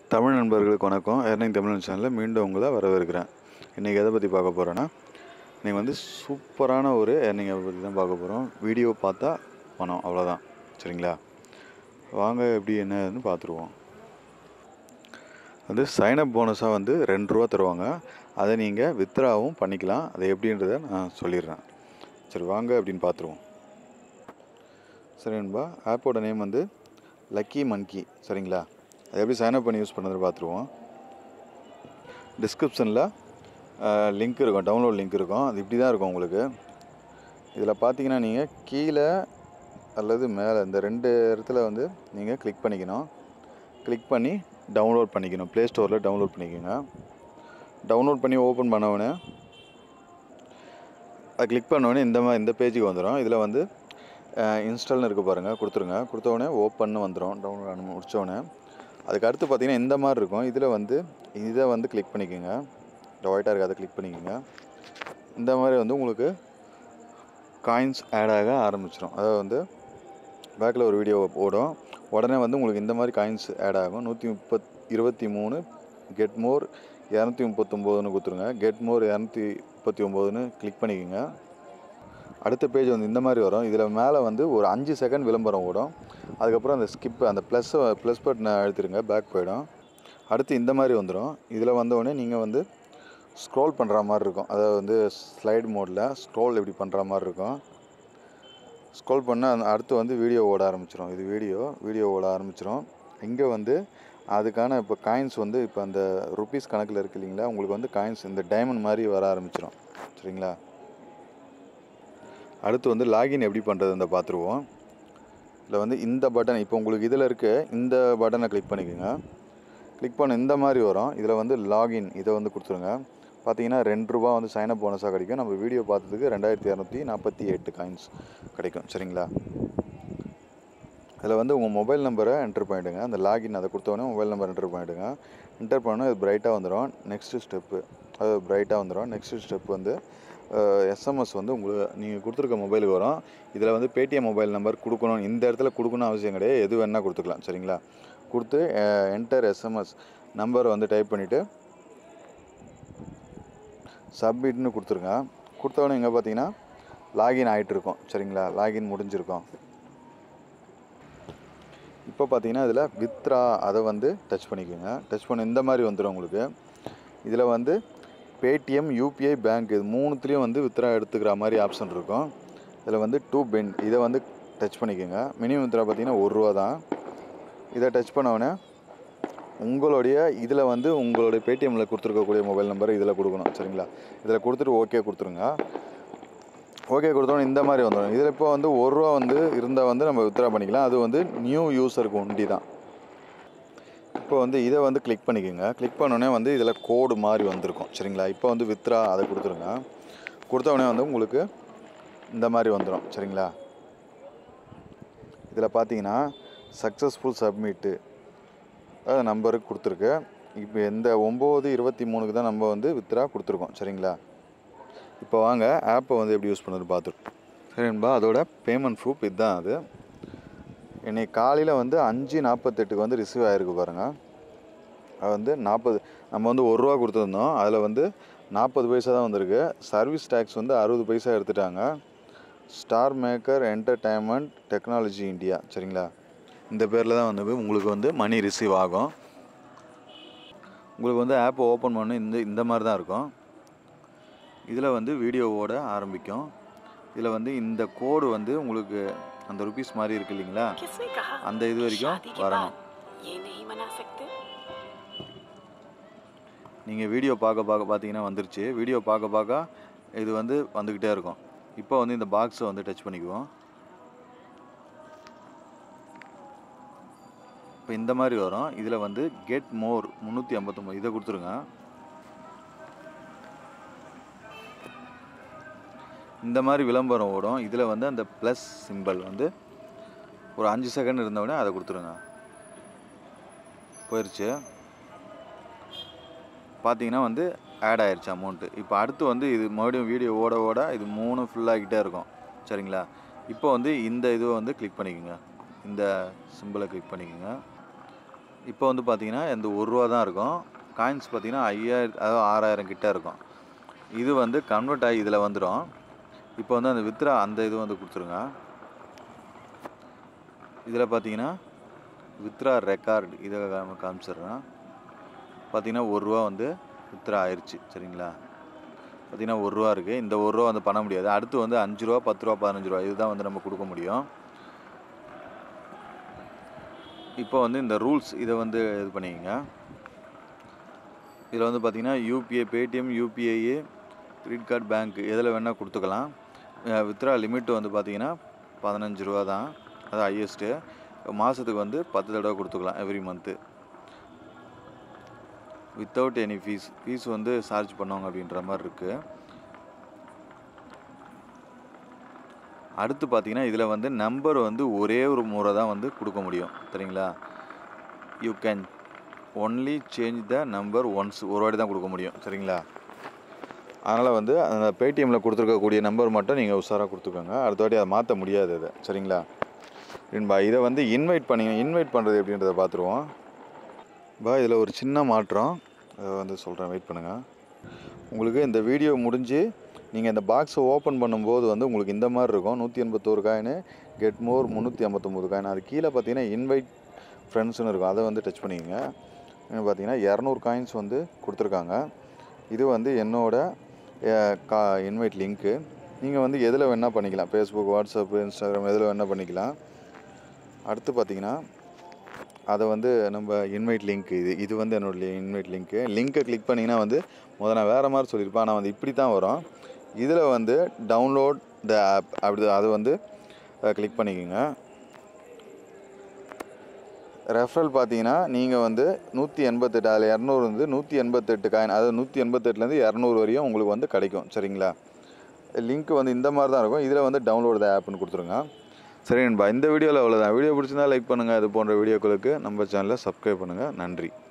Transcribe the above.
தமிழ் நண்பர்களுக்கு வணக்கம் ஏர்னிங் தமிழ் சேனலில் மீண்டும் உங்களை வரவேற்கிறேன் இன்றைக்கி எதை பற்றி பார்க்க போகிறேன்னா இன்றைக்கி வந்து சூப்பரான ஒரு ஏர்னிங்கை பற்றி தான் பார்க்க போகிறோம் வீடியோ பார்த்தா பணம் அவ்வளோதான் சரிங்களா வாங்க எப்படி என்னன்னு பார்த்துருவோம் வந்து சைனப் போனஸாக வந்து ரெண்டு ரூபா தருவாங்க அதை நீங்கள் வித்ராவும் பண்ணிக்கலாம் அது எப்படின்றத நான் சொல்லிடுறேன் சரி வாங்க அப்படின்னு பார்த்துருவோம் சரி நண்பா ஆப்போட நேம் வந்து லக்கி மன்கி சரிங்களா அது எப்படி சைன் அப் பண்ணி யூஸ் பண்ணுறது பார்த்துருவோம் டிஸ்கிரிப்ஷனில் லிங்க் இருக்கும் டவுன்லோட் லிங்க் இருக்கும் அது இப்படி தான் இருக்கும் உங்களுக்கு இதில் பார்த்தீங்கன்னா நீங்கள் கீழே அல்லது மேலே இந்த ரெண்டு இடத்துல வந்து நீங்கள் கிளிக் பண்ணிக்கணும் கிளிக் பண்ணி டவுன்லோட் பண்ணிக்கணும் ப்ளே ஸ்டோரில் டவுன்லோட் பண்ணிக்கோங்க டவுன்லோட் பண்ணி ஓப்பன் பண்ணவுடனே அதை கிளிக் பண்ணோடனே இந்த மாதிரி இந்த பேஜுக்கு வந்துடும் இதில் வந்து இன்ஸ்டால்னு இருக்க பாருங்கள் கொடுத்துருங்க கொடுத்தோடனே ஓப்பன்னு வந்துடும் டவுன்லோட் ஆன முடித்தோடனே அதுக்கு அடுத்து பார்த்தீங்கன்னா இந்த மாதிரி இருக்கும் இதில் வந்து இதை வந்து கிளிக் பண்ணிக்கோங்க இந்த ஒயிட்டாக இருக்குது அதை கிளிக் பண்ணிக்கோங்க இந்த மாதிரி வந்து உங்களுக்கு காயின்ஸ் ஆட் ஆக ஆரம்பிச்சிடும் அதாவது வந்து பேக்கில் ஒரு வீடியோ ஓடும் உடனே வந்து உங்களுக்கு இந்த மாதிரி காயின்ஸ் ஆட் ஆகும் நூற்றி முப்பத் இருபத்தி மூணு கெட் மோர் இரநூத்தி முப்பத்தொம்போதுன்னு கொடுத்துருங்க கெட் மோர் இரநூத்தி முப்பத்தி ஒம்போதுன்னு கிளிக் பண்ணிக்கோங்க அடுத்த பேஜ் வந்து இந்த மாதிரி வரும் இதில் மேலே வந்து ஒரு அஞ்சு செகண்ட் விளம்பரம் ஓடும் அதுக்கப்புறம் அந்த ஸ்கிப் அந்த ப்ளஸ் ப்ளஸ் பட்டனை அழுத்திடுங்க பேக் போயிடும் அடுத்து இந்த மாதிரி வந்துடும் இதில் வந்தோடனே நீங்கள் வந்து ஸ்க்ரோல் பண்ணுற மாதிரி இருக்கும் அதாவது வந்து ஸ்லைட் மோடில் ஸ்க்ரோல் இப்படி பண்ணுற மாதிரி இருக்கும் ஸ்க்ரோல் பண்ணால் அடுத்து வந்து வீடியோ ஓட ஆரம்பிச்சிடும் இது வீடியோ வீடியோ ஓட ஆரம்பிச்சிடும் இங்கே வந்து அதுக்கான இப்போ காயின்ஸ் வந்து இப்போ அந்த ருபீஸ் கணக்கில் இருக்கு இல்லைங்களா உங்களுக்கு வந்து காயின்ஸ் இந்த டைமண்ட் மாதிரி வர ஆரம்பிச்சிடும் சரிங்களா அடுத்து வந்து லாகின் எப்படி பண்ணுறதுன்னு பார்த்துருவோம் இதில் வந்து இந்த பட்டன் இப்போ உங்களுக்கு இதில் இருக்க இந்த பட்டனை கிளிக் பண்ணிக்கோங்க கிளிக் பண்ண இந்த மாதிரி வரும் இதில் வந்து லாகின் இதை வந்து கொடுத்துருங்க பார்த்தீங்கன்னா ரெண்டு ரூபா வந்து சைனப் போனஸாக கிடைக்கும் நம்ம வீடியோ பார்த்ததுக்கு ரெண்டாயிரத்தி இரநூத்தி நாற்பத்தி எட்டு காயின்ஸ் கிடைக்கும் சரிங்களா அதில் வந்து உங்கள் மொபைல் நம்பரை என்டர் பண்ணிவிடுங்க அந்த லாகின் அதை கொடுத்தோடனே மொபைல் நம்பர் என்டர் பண்ணிவிடுங்க என்டர் பண்ணால் இது பிரைட்டாக வந்துடும் நெக்ஸ்ட்டு ஸ்டெப்பு அது பிரைட்டாக வந்துடும் நெக்ஸ்ட்டு ஸ்டெப் வந்து எஸ்எம்எஸ் வந்து உங்களுக்கு நீங்கள் கொடுத்துருக்க மொபைலுக்கு வரும் இதில் வந்து பேடிஎம் மொபைல் நம்பர் கொடுக்கணும் இந்த இடத்துல கொடுக்கணும் அவசியம் கிடையாது எது வேணால் கொடுத்துக்கலாம் சரிங்களா கொடுத்து என்டர் எஸ்எம்எஸ் நம்பரை வந்து டைப் பண்ணிவிட்டு சப்மிட்னு கொடுத்துருங்க கொடுத்தவொடனே இங்கே பார்த்தீங்கன்னா லாகின் ஆகிட்டு இருக்கும் சரிங்களா லாகின் முடிஞ்சிருக்கும் இப்போ பார்த்தீங்கன்னா இதில் வித்ரா அதை வந்து டச் பண்ணிக்கோங்க டச் பண்ண இந்த மாதிரி வந்துடும் உங்களுக்கு இதில் வந்து பேடிஎம் யூபிஐ பேங்க் இது மூணுத்துலேயும் வந்து வித்ரா எடுத்துக்கிற மாதிரி ஆப்ஷன் இருக்கும் இதில் வந்து டூ பென் இதை வந்து டச் பண்ணிக்கோங்க மினிமம் வித்ரா பார்த்தீங்கன்னா ஒரு ரூபா தான் இதை டச் பண்ணவுடனே உங்களுடைய இதில் வந்து உங்களுடைய பேடிஎம்மில் கொடுத்துருக்கக்கூடிய மொபைல் நம்பர் இதில் கொடுக்கணும் சரிங்களா இதில் கொடுத்துட்டு ஓகே கொடுத்துருங்க ஓகே கொடுத்தோன்னே இந்த மாதிரி வந்துடும் இதில் இப்போ வந்து ஒரு ரூபா வந்து இருந்தால் வந்து நம்ம வித்ரா பண்ணிக்கலாம் அது வந்து நியூ யூஸருக்கு ஒண்டி தான் இப்போ வந்து இதை வந்து கிளிக் பண்ணிக்கோங்க கிளிக் பண்ணோடனே வந்து இதில் கோடு மாதிரி வந்திருக்கும் சரிங்களா இப்போ வந்து வித்ரா அதை கொடுத்துருங்க கொடுத்தோடனே வந்து உங்களுக்கு இந்த மாதிரி வந்துடும் சரிங்களா இதில் பார்த்தீங்கன்னா சக்ஸஸ்ஃபுல் சப்மிட்டு அது நம்பருக்கு கொடுத்துருக்கு இப்போ எந்த ஒம்பது இருபத்தி மூணுக்கு தான் நம்ம வந்து வித்ரா கொடுத்துருக்கோம் சரிங்களா இப்போ வாங்க ஆப்பை வந்து எப்படி யூஸ் பண்ணுறது பார்த்துருக்கோம் சரின்பா அதோட பேமெண்ட் ப்ரூஃப் இதுதான் அது இன்னைக்கு காலையில் வந்து அஞ்சு நாற்பத்தெட்டுக்கு வந்து ரிசீவ் ஆகிருக்கு பாருங்கள் அது வந்து நாற்பது நம்ம வந்து ஒரு ரூபா கொடுத்துருந்தோம் அதில் வந்து நாற்பது பைசா தான் வந்திருக்கு சர்வீஸ் டேக்ஸ் வந்து அறுபது பைசா எடுத்துட்டாங்க star maker entertainment technology India சரிங்களா இந்த பேரில் தான் வந்து உங்களுக்கு வந்து மணி ரிசீவ் ஆகும் உங்களுக்கு வந்து ஆப்பை ஓப்பன் பண்ண இந்த இந்த மாதிரி தான் இருக்கும் இதில் வந்து வீடியோவோட ஆரம்பிக்கும் இதில் வந்து இந்த கோடு வந்து உங்களுக்கு அந்த ருபீஸ் மாதிரி இருக்கு இல்லைங்களா किसने कहा அந்த இது வரைக்கும் शादी के வரணும் बाद ये नहीं मना सकते நீங்கள் வீடியோ பார்க்க பார்க்க பார்த்தீங்கன்னா வந்துருச்சு வீடியோ பார்க்க பார்க்க இது வந்து வந்துக்கிட்டே இருக்கும் இப்போ வந்து இந்த பாக்ஸை வந்து டச் பண்ணிக்குவோம் இப்போ இந்த மாதிரி வரும் இதில் வந்து கெட் மோர் முந்நூற்றி ஐம்பத்தொம்பது இதை கொடுத்துருங்க இந்த மாதிரி விளம்பரம் ஓடும் இதில் வந்து அந்த ப்ளஸ் சிம்பிள் வந்து ஒரு அஞ்சு செகண்ட் இருந்தவுடனே அதை கொடுத்துருங்க போயிடுச்சு பார்த்தீங்கன்னா வந்து ஆட் ஆயிடுச்சு அமௌண்ட்டு இப்போ அடுத்து வந்து இது மறுபடியும் வீடியோ ஓட ஓட இது மூணு ஃபுல்லாகிட்டே இருக்கும் சரிங்களா இப்போ வந்து இந்த இதுவை வந்து கிளிக் பண்ணிக்கோங்க இந்த சிம்பிளை கிளிக் பண்ணிக்கோங்க இப்போ வந்து பார்த்தீங்கன்னா இந்த ஒரு ரூபா தான் இருக்கும் காயின்ஸ் பார்த்தீங்கன்னா ஐயாயிரம் அதாவது ஆறாயிரம் கிட்ட இருக்கும் இது வந்து கன்வெர்ட் ஆகி இதில் வந்துடும் இப்போ வந்து அந்த வித்ரா அந்த இது வந்து கொடுத்துருங்க இதில் பார்த்தீங்கன்னா வித்ரா ரெக்கார்டு இதை கா- காமிச்சிடுறேன் பார்த்தீங்கன்னா ஒரு ரூபா வந்து வித்ரா ஆயிடுச்சு சரிங்களா பார்த்தீங்கன்னா ஒரு ரூபா இருக்குது இந்த ஒரு ரூபா வந்து பண்ண முடியாது அடுத்து வந்து அஞ்சு ரூபா பத்து ரூபா பதினஞ்சு ரூபா இதுதான் வந்து நம்ம கொடுக்க முடியும் இப்போ வந்து இந்த ரூல்ஸ் இதை வந்து இது பண்ணிக்கங்க இதில் வந்து பார்த்தீங்கன்னா UPI Paytm UPI credit card bank எதில் வேணால் கொடுத்துக்கலாம் வித்ரா லிமிட் வந்து பார்த்தீங்கன்னா பதினஞ்சு ரூபா தான் அது ஹையஸ்ட்டு மாதத்துக்கு வந்து பத்து தடவை கொடுத்துக்கலாம் every month without any fees fees வந்து சார்ஜ் பண்ணுவாங்க அப்படின்ற மாதிரி இருக்குது அடுத்து பார்த்தீங்கன்னா இதில் வந்து நம்பர் வந்து ஒரே ஒரு முறை தான் வந்து கொடுக்க முடியும் சரிங்களா you can only change the number once ஒரு வாட்டி தான் கொடுக்க முடியும் சரிங்களா அதனால் வந்து அந்த பேடிஎம்மில் கொடுத்துருக்கக்கூடிய நம்பர் மட்டும் நீங்கள் உஷாராக கொடுத்துக்கோங்க அடுத்த வாட்டி அதை மாற்ற முடியாது அதை சரிங்களா பா இதை வந்து இன்வைட் பண்ணி இன்வைட் பண்ணுறது எப்படின்றத பார்த்துருவோம் பா இதில் ஒரு சின்ன மாற்றம் அதை வந்து சொல்கிறேன் வெயிட் பண்ணுங்கள் உங்களுக்கு இந்த வீடியோ முடிஞ்சு நீங்கள் இந்த பாக்ஸை ஓப்பன் பண்ணும்போது வந்து உங்களுக்கு இந்த மாதிரி இருக்கும் நூற்றி எண்பத்தோரு காயின் கெட் மோர் முந்நூற்றி ஐம்பத்தொம்போது காயின் அது கீழே பார்த்தீங்கன்னா இன்வைட் ஃப்ரெண்ட்ஸ்னு இருக்கும் அதை வந்து டச் பண்ணிக்கங்க இன்னும் பார்த்தீங்கன்னா இரநூறு காயின்ஸ் வந்து கொடுத்துருக்காங்க இது வந்து என்னோட அஹ், கா இன்வைட் லிங்க்கு நீங்கள் வந்து எதில் வேணால் பண்ணிக்கலாம் ஃபேஸ்புக் வாட்ஸ்அப் இன்ஸ்டாகிராம் எதில் வேணால் பண்ணிக்கலாம் அடுத்து பார்த்தீங்கன்னா அதை வந்து நம்ம இன்வைட் லிங்க் இது இது வந்து என்னோட இன்வைட் லிங்க்கு லிங்க்கை கிளிக் பண்ணிங்கன்னா வந்து முதல்ல நான் வேறு மாதிரி சொல்லியிருப்பேன் ஆனால் வந்து இப்படி தான் வரும் இதில் வந்து டவுன்லோட் த ஆப் அப்படி அது வந்து கிளிக் பண்ணிக்கோங்க ரெஃபரல் பார்த்தீங்கன்னா நீங்கள் வந்து நூற்றி எண்பத்தெட்டு அதில் இரநூறு வந்து நூற்றி எண்பத்தெட்டு காயின் அதாவது நூற்றி எண்பத்தெட்டுலேருந்து இரநூறு வரையும் உங்களுக்கு வந்து கிடைக்கும் சரிங்களா லிங்க் வந்து இந்த மாதிரி தான் இருக்கும் இதில் வந்து டவுன்லோட் த ஆப்னு கொடுத்துருங்க சரி நண்பா இந்த வீடியோவில் அவ்வளோதான் வீடியோ பிடிச்சிருந்தா லைக் பண்ணுங்கள் இது போன்ற வீடியோக்களுக்கு நம்ம சேனலை சப்ஸ்கிரைப் பண்ணுங்கள் நன்றி